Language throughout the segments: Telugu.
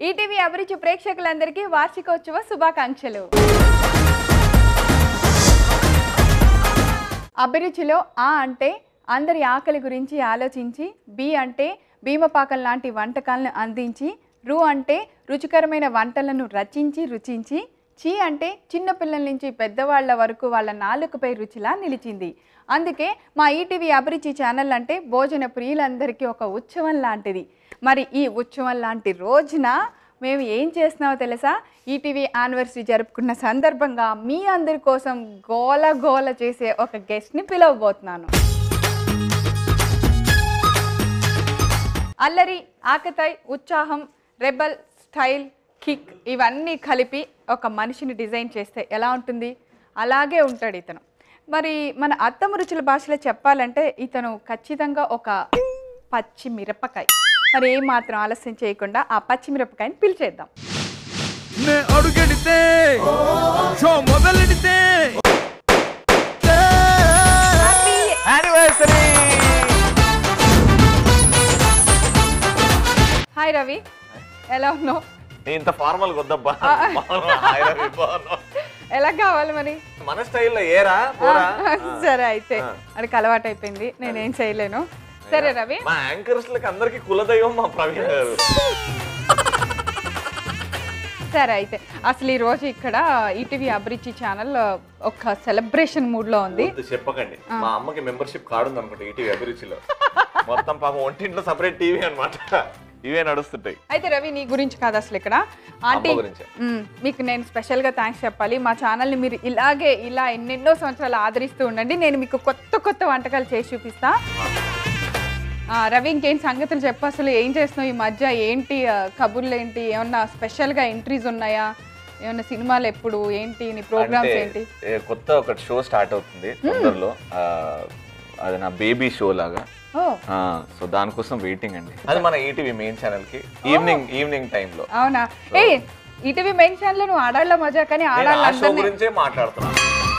ఈటీవీ అభిరుచి ప్రేక్షకులందరికీ వార్షికోత్సవ శుభాకాంక్షలు అభిరుచిలో ఆ అంటే అందరి ఆకలి గురించి ఆలోచించి బి అంటే భీమపాకం లాంటి వంటకాలను అందించి రు అంటే రుచికరమైన వంటలను రచించి రుచించి చి అంటే చిన్నపిల్లల నుంచి పెద్దవాళ్ళ వరకు వాళ్ళ నాలుకపై రుచిలా నిలిచింది అందుకే మా ఈటీవీ అభిరుచి ఛానల్ అంటే భోజన ప్రియులందరికీ ఒక ఉత్సవం లాంటిది మరి ఈ ఉత్సవం లాంటి రోజున మేము ఏం చేస్తున్నామో తెలుసా ఈటీవీ యానివర్సరీ జరుపుకున్న సందర్భంగా మీ అందరి కోసం గోల గోల చేసే ఒక గెస్ట్ని పిలవబోతున్నాను అల్లరి ఆకతాయ్ ఉత్సాహం రెబల్ స్టైల్ కిక్ ఇవన్నీ కలిపి ఒక మనిషిని డిజైన్ చేస్తే ఎలా ఉంటుంది అలాగే ఉంటాడు ఇతను మరి మన అత్తము రుచుల భాషలో చెప్పాలంటే ఇతను ఖచ్చితంగా ఒక పచ్చి మిరపకాయ మరి ఏం మాత్రం ఆలస్యం చేయకుండా ఆ పచ్చి మిరపకాయని పిలిచేద్దాం నే అడుగెడితే షో మొదలెడితే యానివర్సరీ హాయ్ రవి ఎలా ఉన్నావు ఇంత ఫార్మల్ వద్దబ్బా హాయ్ రవి, బాగున్నావు? ఎలా కావాలి మరి మన స్టైల్లో ఏరా పోరా సరే అయితే ఆ. అడికి అలవాటు అయిపోయింది నేనేం చేయలేను సరే రవి మా యాంకర్స్ లకి అందరికి కులదైవం మా ప్రవీణ్ గారు సరే అయితే అసలు ఈ రోజు ఇక్కడ ఈటీవీ అభిరుచి ఛానల్ ఒక సెలబ్రేషన్ మూడ్ లో ఉంది వద్దు చెప్పకండి మా అమ్మకి మెంబర్షిప్ కార్డు ఉంది అనుకుంటా ఈటీవీ అభిరుచిలో మొత్తం పాపం ఒంటింట్లో సపరేట్ టీవీ అన్నమాట ఇవే నడుస్తుంటాయి అయితే రవి నీ గురించి కాదు అసలు ఇక్కడ ఆంటీ అమ్మ గురించే. మ్, మీకు నేను స్పెషల్ గా థ్యాంక్స్ చెప్పాలి మా ఛానల్ని మీరు ఇలాగే ఇలా ఎన్నెన్నో సంవత్సరాలు ఆదరిస్తూ ఉండండి నేను మీకు కొత్త కొత్త వంటకాలు చేసి చూపిస్తా ఆ, రవి ఇంకేం సంగతులు చెప్పు అసలు ఏం చేస్తున్నావు ఈ మధ్య ఏంటి ఆ, కబుర్లు ఏంటి ఏమన్నా స్పెషల్గా ఎంట్రీస్ ఉన్నాయా ఏమన్నా సినిమాలు ఎప్పుడు ఏంటి నీ ప్రోగ్రామ్స్ ఏంటి ఏ, కొత్త ఒక షో స్టార్ట్ అవుతుంది తొందరలో ఆ, అది నా బేబీ షో లాగా ఓ సో దానికోసం వెయిటింగ్ అండి అది మన ఈటీవీ మెయిన్ ఛానల్ కి ఈవినింగ్ ఈవినింగ్ టైంలో అవునా ఏ ఈటీవీ మెయిన్ ఛానల్ నువ్వు ఆడాళ్ళ మజా కానీ నేను ఆ షో ఆడాళ్ళందరినీ గురించే మాట్లాడుతున్నా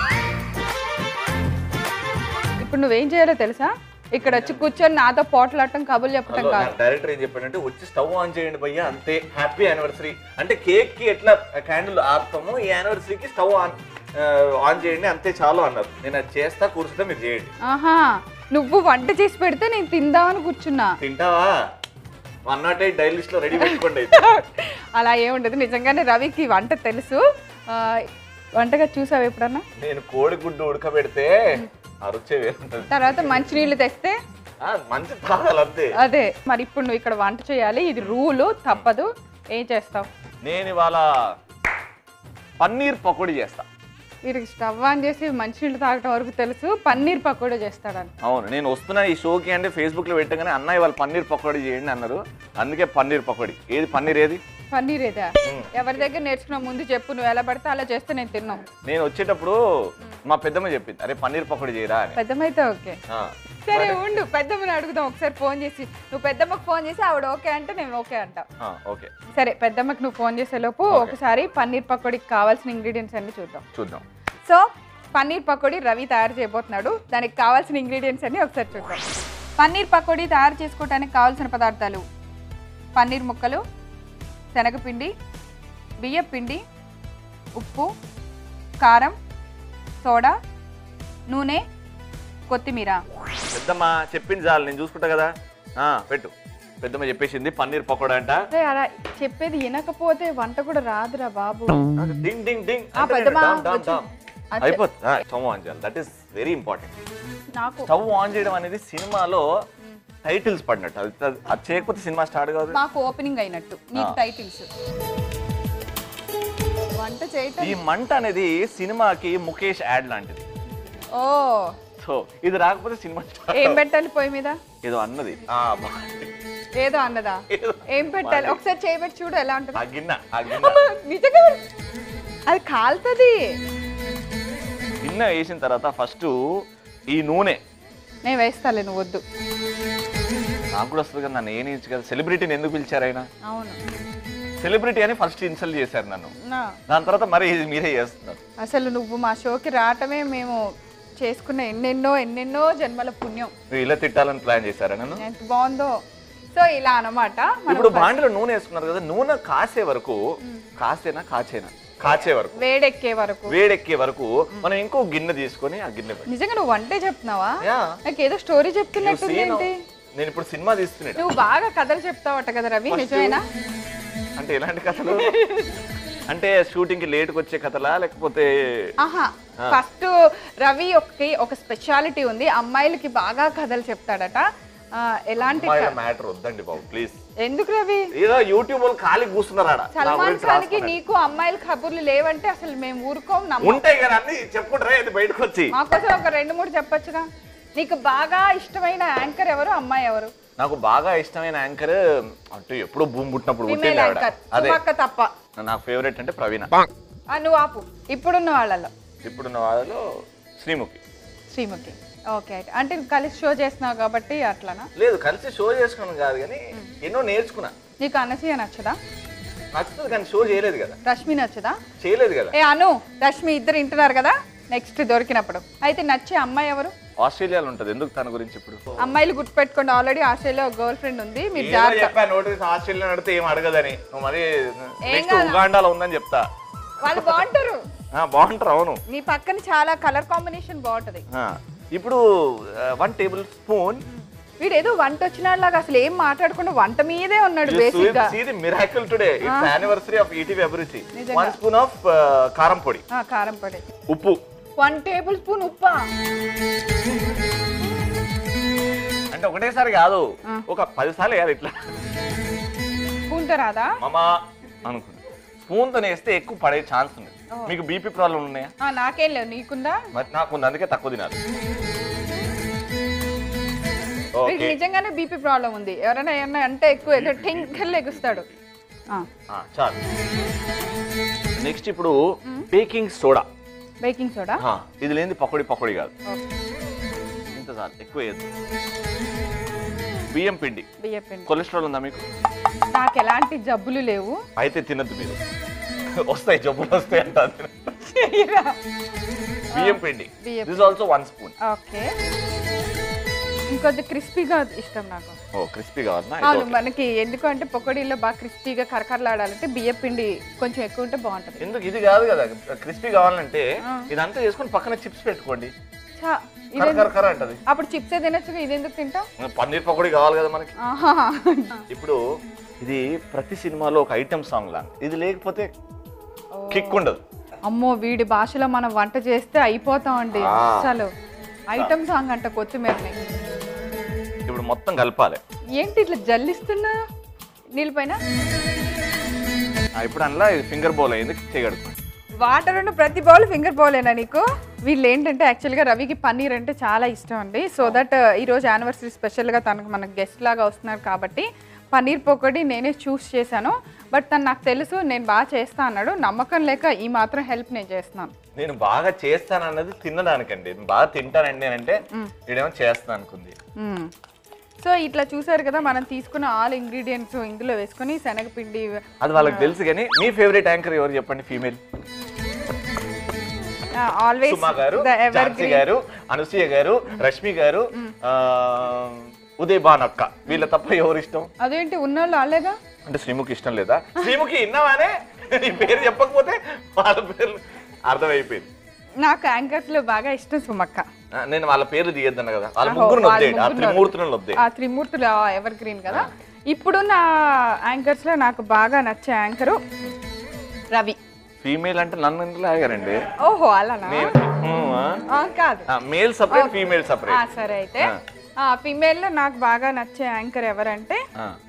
ఇప్పుడు నువ్వేం చేయాలో తెలుసా ఇక్కడ వచ్చి కూర్చొని నాతో పోట్లాడటం కబుర్లు చెప్పటం హలో, కాదు నా డైరెక్టర్ ఏం చెప్పాడంటే వచ్చి స్టవ్ ఆన్ చేయండి భయ్యా అంతే హ్యాపీ యానివర్సరీ అంటే కేక్ కి ఎట్లా క్యాండిల్ ఆపుతామో ఈ యానివర్సరీకి స్టవ్ ఆన్ ఆ, ఆన్ చేయండి అంతే చాలు అన్నారు నేను అది చేస్తా కూర్చుంటే మీరు చేయండి ఆహా నువ్వు వంట చేసి పెడితే నేను తిందామని కూర్చున్నా తింటావా one nought eight dial list లో రెడీ పెట్టుకోండి అయితే. అలా ఏముండదు నిజంగానే రవికి వంట తెలుసు ఆ, వంటగా చూసావు ఎప్పుడన్నా నేను కోడి గుడ్డు ఉడకబెడితే ఆ రుచే వేరుంటది తర్వాత మంచినీళ్ళు తెస్తే ఆ, మంచి తాగాలి అంతే అదే మరి ఇప్పుడు నువ్వు ఇక్కడ వంట చేయాలి ఇది రూలు తప్పదు ఏం చేస్తావు నేను ఇవాళ పన్నీర్ పకోడీ చేస్తా వీరికి స్టవ్ ఆన్ చేసి మంచినీళ్ళు తాగటం వరకు తెలుసు పన్నీర్ పకోడా చేస్తాడని అవును నేను వస్తున్నా ఈ షోకి అంటే ఫేస్బుక్ లో పెట్టగానే అన్న ఇవాళ పన్నీర్ పకోడీ చేయండి అన్నారు అందుకే పన్నీర్ పకోడీ ఏది పన్నీర్ ఏది పన్నీర్ ఏదా ఎవరి దగ్గర నేర్చుకున్నా ముందు చెప్పు నువ్వు ఎలా పడితే అలా చేస్తే నేను తిన్నాం నేను వచ్చేటప్పుడు మా పెద్దమ్మ చెప్పింది అరే పన్నీర్ పకోడీ చేయరా అని పెద్దమైతే ఓకే ఆ. సరే ఉండు పెద్దమ్మని అడుగుదాం ఒకసారి ఫోన్ చేసి నువ్వు పెద్దమ్మకి ఫోన్ చేసి ఆవిడ ఓకే అంటే నేను ఓకే అంటా ఆ, ఓకే సరే పెద్దమ్మకి నువ్వు ఫోన్ చేసే లోపు ఒకసారి పన్నీర్ పకోడీకి కావాల్సిన ఇంగ్రీడియంట్స్ అన్ని చూద్దాం చూద్దాం సో పన్నీర్ పకోడీ రవి తయారు చేయబోతున్నాడు దానికి కావాల్సిన ఇంగ్రీడియంట్స్ అన్ని ఒకసారి చూద్దాం పన్నీర్ పకోడీ తయారు చేసుకోవడానికి కావాల్సిన పదార్థాలు పన్నీర్ ముక్కలు శనగపిండి బియ్యం పిండి ఉప్పు కారం సోడా నూనె కొత్తిమీర పెద్దమ్మ చెప్పింది చాలు నేను చూసుకుంటా కదా ఆ, పెట్టు పెద్దమ్మ చెప్పేసింది పన్నీర్ పకోడా అంట అరే అలా చెప్పేది వినకపోతే వంట కూడా రాదురా బాబు డింగ్ డింగ్ డింగ్ ఆ, పెద్దమ్మ వచ్చి- అచ్చ- అయిపోతుంది స్టవ్ ఆన్ చేయాలి దట్ ఈస్ వెరీ ఇంపార్టెంట్ నాకు స్టవ్ ఆన్ చేయడం అనేది సినిమాలో టైటిల్స్ పడినట్టు అది అది- అది చేయకపోతే సినిమా స్టార్ట్ కాదు నాకు ఓపెనింగ్ అయినట్టు నీకు టైటిల్స్ వంట చేయటం ఈ మంట అనేది సినిమాకి ముఖేష్ యాడ్ లాంటిది ఓ సో ఇది రాకపోతే సినిమా start ఏం పెట్టాలి పొయ్యి మీద ఏదో అన్నది ఆ, బాగుంది. ఏదో అన్నదా ఏదో ఏం పెట్టాలి ఒకసారి చేయబెట్టి చూడు ఎలా ఉంటుంది ఆ గిన్నె ఆ గిన్నె అమ్మ, నిజంగా అది కాలుతుంది గిన్నె వేసిన తర్వాత ఫస్ట్ ఈ నూనె నేను వేస్తాలే నువ్వు వద్దు నాకు కూడా వస్తుంది కదా నన్ను ఏం ఇచ్చు కదా సెలబ్రిటీని ఎందుకు పిలిచారు ఆయన అవును సెలబ్రిటీ అని ఫస్ట్ ఇన్సల్ట్ చేశారు నన్ను నా దాని తర్వాత మరి ఇది మీరే చేస్తున్నారు అసలు నువ్వు మా షోకి రావటమే మేము చేసుకున్న ఎన్నెన్నో ఎన్నెన్నో జన్మల పుణ్యం మీరు ఇలా తిట్టాలని ప్లాన్ చేశారా నన్ను ఎంత బాగుందో సో ఇలా అనమాట మనం ఇప్పుడు first బాండిలో నూనె వేసుకున్నారు కదా నూనె కాసే వరకు కాసేనా కాచేనా కాచే వరకు వేడెక్కే వరకు వేడెక్కే వరకు మనం ఇంకో గిన్నె తీసుకొని ఆ గిన్నె పెట్టి నిజంగా నువ్వు వంటే చెప్తున్నావా యా నాకు ఏదో స్టోరీ చెప్తున్నట్టుంది ఏంటి నేను ఇప్పుడు సినిమా తీస్తున్నాడు నువ్వు బాగా కథలు చెప్తావట కదా రవి నిజమేనా అంటే ఎలాంటి కథలు అంటే షూటింగ్ కి లేట్కి వచ్చే కథలా లేకపోతే ఆహా ఫస్ట్ రవి ఒక ఒక స్పెషాలిటీ ఉంది అమ్మాయిలకి బాగా కథలు చెప్తాడట ఆ, ఎలాంటి అమ్మాయిల క- మ్యాటర్ వద్దండి బాబు ప్లీజ్ ఎందుకు రవి ఏదో యూట్యూబ్ వాళ్ళు ఖాళీ కూర్చున్నారా సల్మాన్ ఖాన్ కి నీకు అమ్మాయిల కబుర్లు లేవంటే అసలు మేము ఊరుకోం నమ్మం ఉంటాయి కదా అన్ని చెప్పుకుంటారా ఇది బయటకు వచ్చి మాకోసం ఒక రెండు మూడు చెప్పొచ్చుగా నీకు బాగా ఇష్టమైన యాంకర్ ఎవరు అమ్మాయి ఎవరు నాకు బాగా ఇష్టమైన యాంకర్ అంటే ఎప్పుడో భూమి పుట్టినప్పుడు ఫిమేల్ పుట్టింది ఆవిడ యాంకర్ అదే సుమక్క తప్ప నాకు ఫేవరెట్ అంటే ప్రవీణ ఆ, నువ్వు ఆపు ఇప్పుడున్న వాళ్ళలో ఇప్పుడున్న వాళ్ళలో శ్రీముఖి శ్రీముఖి ఓకే అయితే అంటే నువ్వు కలిసి షో చేస్తున్నావు కాబట్టి అట్లానా లేదు కలిసి షో చేసుకున్నాను కాదు కానీ ఎన్నో నేర్చుకున్నా నీకు అనసూయ నచ్చదా నచ్చుతుంది కానీ షో చేయలేదు కదా రష్మి నచ్చదా చేయలేదు కదా ఏ అను రష్మి ఇద్దరు వింటున్నారు కదా నెక్స్ట్ దొరికినప్పుడు అయితే నచ్చే అమ్మాయి ఎవరు ఆస్ట్రేలియాలో ఉంటది ఎందుకు తన గురించి ఇప్పుడు అమ్మాయిలు గుర్తుపెట్టుకోండి ఆల్రెడీ ఆస్ట్రేలియా గర్ల్ ఫ్రెండ్ ఉంది మీరు ఏదో జాగ్రత్త చెప్పా నోటీస్ ఆస్ట్రేలియా నడితే ఏం అడగదని నువ్వు మరి ఏం నెక్స్ట్ కాదు. ఉగాండాలో ఉందని చెప్తా వాళ్ళు బాగుంటారు ఆ, బాగుంటారు అవును నీ పక్కన చాలా కలర్ కాంబినేషన్ బాగుంటది ఆ, ఇప్పుడు వన్ టేబుల్ స్పూన్ వీడు ఏదో వంట వచ్చినలాగా అసలు ఏం మాట్లాడకుండా వంట మీదే ఉన్నాడు బేసిక్ గా see the miracle today it's anniversary of ETV Abhiruchi నిజంగా. వన్ స్పూన్ ఆఫ్ కారం పొడి ఆ, కారం పొడి ఉప్పు వన్ టేబుల్ స్పూన్ ఉప్పా అంటే ఒకటేసారి కాదు ఒక పది సార్లు వేయాలి ఇట్లా స్పూన్ తో రాదా మామా అనుకుంది స్పూన్ తో వేస్తే ఎక్కువ పడే ఛాన్స్ ఉంది మీకు బీపీ ప్రాబ్లం ఉన్నాయా ఆ, నాకేం లేవు నీకుందా మరి నాకు ఉంది అందుకే తక్కువ తినాలి వీడికి ఓకే నిజంగానే బీపీ ప్రాబ్లం ఉంది ఎవరైనా ఏమన్నా అంటే ఎక్కువ ఏదో టెంకల్ ఎగుస్తాడు ఆ, చాలు నెక్స్ట్ ఇప్పుడు బేకింగ్ సోడా బేకింగ్ సోడా ఇది లేని పకోడీ పకోడీ కాదు ఓకే. ఇంత చాలు ఎక్కువ వేయద్దు బియ్యం పిండి బియ్యం పిండి కొలెస్ట్రాల్ ఉందా మీకు నాకు ఎలాంటి జబ్బులు లేవు అయితే తినద్దు మీరు వస్తాయి జబ్బులు వస్తాయి అంట బియ్యం పిండి బియ్యం this also one spoon okay ఇంకొద్ది క్రిస్పీగా ఇష్టం నాకు ఓ క్రిస్పీ కావాలన్నా అవును మనకి ఎందుకు అంటే పకోడీలో బాగా క్రిస్పీగా కరకరలాడాలంటే బియ్యం పిండి కొంచెం ఎక్కువ ఉంటే బాగుంటది ఎందుకు ఇది కాదు కదా క్రిస్పీ కావాలంటే ఇదంతా చేసుకొని పక్కన చిప్స్ పెట్టుకోండి చా, కర ఇదెందుకు- కర కర అంటది అప్పుడు చిప్సే తినొచ్చు ఇది ఎందుకు తింటావు పన్నీర్ పకోడీ కావాలి కదా మనకి ఆహా. ఇప్పుడు ఇది ప్రతి సినిమాలో ఒక ఐటమ్ సాంగ్ లా ఇది లేకపోతే కిక్ ఉండదు అమ్మో వీడి భాషలో మనం వంట చేస్తే అయిపోతామండి ఆ. అసలు ఐటమ్ సాంగ్ అంట కొత్తిమీరని ఇప్పుడు మొత్తం కలపాలి ఏంటి ఇట్లా జల్లిస్తున్నా నీళ్ళపైన ఆ, ఇప్పుడు అందులో ఇది ఫింగర్ బౌల్ అయింది చేయగడుకోండి వాటర్ ఉన్న ప్రతి బౌల్ ఫింగర్ బౌలేనా నీకు వీళ్ళు ఏంటంటే యాక్చువల్గా రవికి పన్నీర్ అంటే చాలా ఇష్టం అండి సో దట్ ఈరోజు యానివర్సరీ స్పెషల్గా తనకు మనకు గెస్ట్ లాగా వస్తున్నారు కాబట్టి పన్నీర్ పకోడీ నేనే చూస్ చేశాను బట్ తను నాకు తెలుసు నేను బాగా చేస్తా అన్నాడు నమ్మకం లేక ఈ మాత్రం హెల్ప్ నేను చేస్తున్నాను నేను బాగా చేస్తాను అన్నది తినడానికండి నేను బాగా తింటానండి అని అంటే ఇదేమో చేస్తాను అనుకుంది మ్మ్. సో ఇట్లా చూసారు కదా మనం తీసుకున్న ఆల్ ఇంగ్రీడియంట్స్ ఇందులో వేసుకొని శనగపిండి అది వాళ్ళకి తెలుసు కానీ మీ ఫేవరెట్ యాంకర్ ఎవరు చెప్పండి ఫీమేల్ ఆల్వేస్ సుమా గారు ద ఎవర్ ఝాన్సీ గారు అనసూయ గారు రష్మి గారు ఆ, ఉదయ్ భాన్ అక్క వీళ్ళ తప్ప ఎవరు ఇష్టం అదేంటి ఉన్నోళ్ళు వాళ్ళేగా అంటే శ్రీముఖి ఇష్టం లేదా శ్రీముఖి విన్నావానే నీ పేరు చెప్పకపోతే వాళ్ళ పేర్లు అర్థమైపోయింది నాకు యాంకర్స్ లో బాగా ఇష్టం సుమక్క ఆ, నేను వాళ్ళ పేర్లు తీయద్దన్న కదా వాళ్ళ ఆహో, ముగ్గురు వాళ్ళ వద్దేయండి ఆ ముగ్గురు త్రిమూర్తులను వద్దే ఆ త్రిమూర్తులు ఎవర్ గ్రీన్ కదా ఇప్పుడున్న యాంకర్స్ లో నాకు బాగా నచ్చే యాంకరు రవి ఫీమేల్ అంటే నన్ను ఎందుకు లాగారండి ఓహో అలానా ఆ, కాదు మేల్ సపరేట్ ఫీమేల్ ఆ, సపరేట్ సరే అయితే ఆ ఫిమేల్ లో నాకు బాగా నచ్చే యాంకర్ ఎవరంటే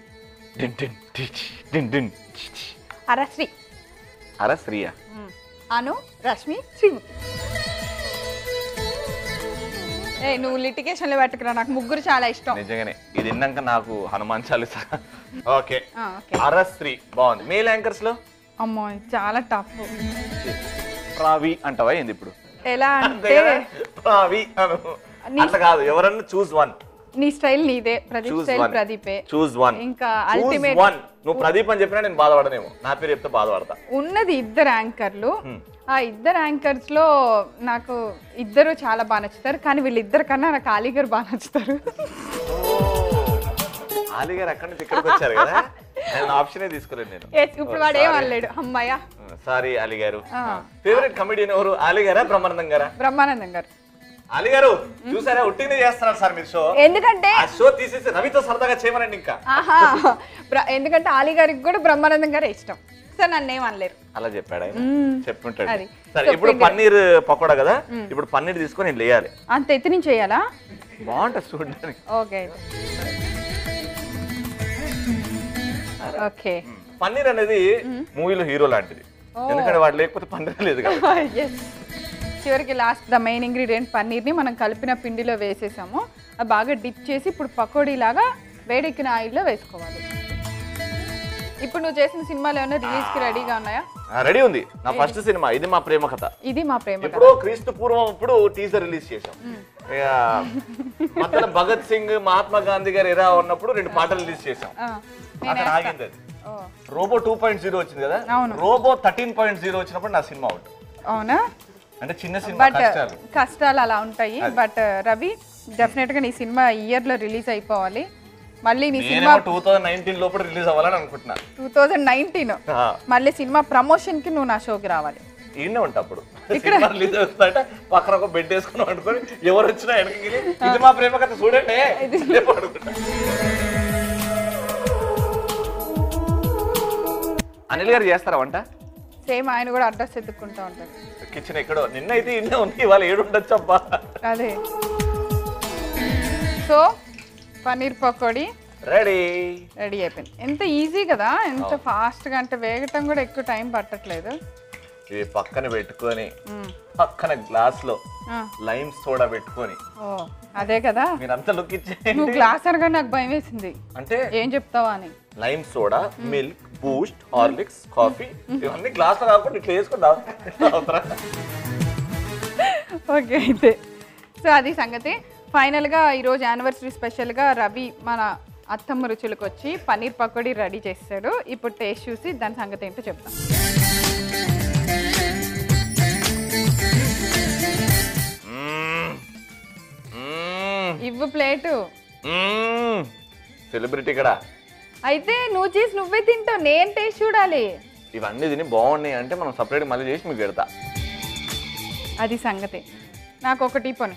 అరశ్రీ అర శ్రీయా మ్మ్. అను రష్మి శ్రీముఖి ఏ నువ్వు లిటికేషన్లో పెట్టుకురా నాకు ముగ్గురు చాలా ఇష్టం నిజంగానే ఇది విన్నాక నాకు హనుమాన్ చాలీసా ఓకే ఆ, ఓకే అరశ్రీ బాగుంది మేల్ యాంకర్స్ లో అమ్మో ఇది చాలా టఫ్ రావి అంటావా ఏంది ఇప్పుడు ఎలా అంతే అంటే కదా? రావి అను నీ- అట్లా కాదు ఎవరన్నా చూస్ వన్ నీ స్టైల్ నీదే ప్రదీప్ చూస్ స్టైల్ వన్ ప్రదీపే చూస్ వన్ ఇంకా చూస్ ultimate- వన్ నువ్వు ప్రదీప్ అని చెప్పినా నేను బాధపడనేమో నా పేరు చెప్తే బాధపడతా ఉన్నది ఇద్దరు యాంకర్లు Hmm. ఆ ఇద్దరు యాంకర్స్ లో నాకు ఇద్దరు చాలా బాగా నచ్చుతారు కానీ వీళ్ళిద్దరు కన్నా నాకు అలీ గారు బాగా నచ్చుతారు ఆలీ గారు అక్కడి నుంచి ఇక్కడికి వచ్చారు కదా నేను ఆప్షనే తీసుకోలేదు నేను Yes, ఇప్పుడు వాడు ఏం అనలేడు అమ్మాయ సారీ అలీ గారు ఆ. ఫేవరెట్ కమెడియన్ ఎవరు ఆలీ గారా బ్రహ్మానందం గారా బ్రహ్మానందం గారు అలీ గారు చూసారా ఉట్టినే చేస్తున్నారు సార్ మీరు షో ఎందుకంటే ఆ షో తీసేసి రవితో సరదాగా చేయమనండి ఇంకా ఆహా బ్ర- ఎందుకంటే ఆలీ గారికి కూడా బ్రహ్మానందం గారే ఇష్టం సో నన్ను ఏం అనలేరు అలా చెప్పాడు ఆయన మ్మ్. చెప్పుంటాడు అది. సరే So, ఇప్పుడు finger- పన్నీర్ పకోడా కదా ఇప్పుడు పన్నీర్ తీసుకొని నేను లేయాలి అంత ఎత్తి నుంచి చేయాలా బాగుంటుంది చూడడానికి ఓకే ఓకే పన్నీర్ అనేది మూవీలో హీరో లాంటిది Oh. ఎందుకంటే వాడు లేకపోతే పన్నీర్ లేదు కదా ఎస్ చివరికి లాస్ట్ ద మెయిన్ ఇంగ్రీడియంట్ పన్నీర్ని మనం కలిపిన పిండిలో వేసేసాము అది బాగా డిప్ చేసి ఇప్పుడు పకోడీ లాగా వేడెక్కిన ఆయిల్లో వేసుకోవాలి ఇప్పుడు నువ్వు చేసిన సినిమాలు ఏమైనా రిలీజ్కి రెడీగా ఉన్నాయా రెడీ ఉంది నా ఫస్ట్ సినిమా ఇది మా ప్రేమ కథ ఇది మా ప్రేమ కథ ఎప్పుడో క్రీస్తు పూర్వం ఇప్పుడు టీజర్ రిలీజ్ చేశాం ఇక మధ్యలో భగత్ సింగ్ మహాత్మా గాంధీ గారు ఎరా ఉన్నప్పుడు రెండు పాటలు రిలీజ్ చేశాం ఆ, నేను అక్కడ వేస్తా. ఆగింది అది ఓ, రోబో టూ పాయింట్ జీరో వచ్చింది కదా అవును. రోబో థర్టీన్ పాయింట్ జీరో వచ్చినప్పుడు నా సినిమా అవుట్ అవునా అంటే చిన్న సినిమా బట్ కష్టాలు కష్టాలు అలా ఉంటాయి బట్ రవి డెఫినెట్ గా నీ సినిమా ఇయర్ లో రిలీజ్ అయిపోవాలి మళ్ళీ నీ సినిమా నేనేమో టూ థౌసండ్ నైన్టీన్ లోపల రిలీజ్ అవ్వాలని అనుకుంటున్నా టూ థౌజండ్ నైన్టీన్ ఆ, మళ్ళీ సినిమా ప్రమోషన్ కి నువ్వు నా షోకి రావాలి ఈయనే ఉంటా అప్పుడు సినిమా రిలీజ్ అవుతుందంటే పక్కన ఒక బెడ్ వేసుకుని అనుకొని ఎవరు వచ్చినా వెనక్కి ఇది మా ప్రేమ కథ చూడండి రేపు అనుకుంటా. అనిల్ గారు చేస్తారా వంట సేమ్ ఆయన కూడా అడ్రస్ ఎత్తుక్కుంటూ ఉంటారు కిచెన్ ఎక్కడో నిన్న అయితే ఇన్నే ఉంది ఇవాళ ఏడు ఉండొచ్చు అబ్బా అదే so paneer pakoda ready ready అయిపోయింది ఎంత ఈజీ కదా ఎంత ఫాస్ట్గా అంటే వేగటం కూడా ఎక్కువ టైం పట్టట్లేదు ఇవి పక్కన పెట్టుకొని మ్మ్. పక్కన గ్లాస్ లో ఆ, లైమ్ సోడా పెట్టుకొని ఓ అదే కదా మీరంతా లుక్ ఇచ్చే నువ్వు గ్లాస్ అనగా నాకు భయం వేసింది అంటే ఏం చెప్తావా అని lime soda milk Boost Horlicks coffee ఇవన్నీ గ్లాస్ లో కాకుండా ఇట్లా వేసుకొని తాగు- తాగుతారా ఓకే అయితే సో అది సంగతి ఫైనల్గా ఈరోజు యానివర్సరీ స్పెషల్గా రవి మన అత్తమ్మ రుచులకు వచ్చి పన్నీర్ పకోడీ రెడీ చేస్తాడు ఇప్పుడు టేస్ట్ చూసి దాని సంగతి ఏంటో చెప్తాం మ్మ్. మ్మ్. ఇవ్వు ప్లేటు మ్మ్. సెలబ్రిటీ ఇక్కడ అయితే నువ్వు చేసి నువ్వే తింటావు నేను టేస్ట్ చూడాలి ఇవన్నీ తిని బాగున్నాయి అంటే మనం సపరేట్ మళ్ళీ చేసి మీకు పెడతా అది సంగతి నాకు ఒకటి పని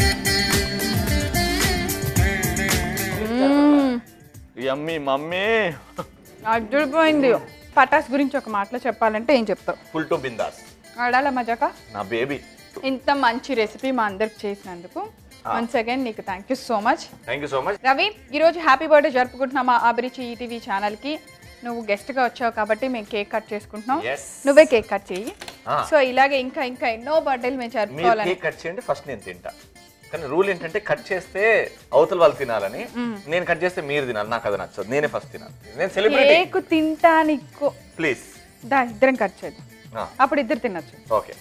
ఈ అమ్మి మమ్మీ అడ్డుపోయింది పటాస్ గురించి ఒక మాటలో చెప్పాలంటే ఏం చెప్తావు ఫుల్ టు బిందాస్ ఆడాల మజాక నా బేబీ ఇంత మంచి రెసిపీ మా అందరికి చేసినందుకు వన్స్ అగైన్ నీకు thank you so much thank you so much Ravi ఈరోజు హ్యాపీ బర్త్డే జరుపుకుంటున్నాం మా అభిరుచి ఈటీవీ ఛానల్కి నువ్వు గెస్ట్గా వచ్చావు కాబట్టి మేము కేక్ కట్ చేసుకుంటున్నాం Yes. నువ్వే కేక్ కట్ చెయ్యి Ah. సో ఇలాగే ఇంకా ఇంకా ఎన్నో బర్త్డేలు మేము మీరు జరుపుకోవాలని కేక్ కట్ చేయండి ఫస్ట్ నేను తింటా కానీ రూల్ ఏంటంటే కట్ చేస్తే అవతల వాళ్ళు తినాలని నేను కట్ చేస్తే మీరు తినాలి నాకు అది నచ్చదు నేనే ఫస్ట్ తినాలి నేను సెలబ్రిటీ కేక్ తింటానికో ప్లీజ్ దా ఇద్దరం కట్ చేద్దాం అప్పుడు ఇద్దరు తినొచ్చు ఓకే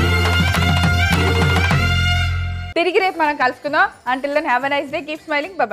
తిరిగి రేపు మనం కలుసుకుందాం until then have a nice day keep smiling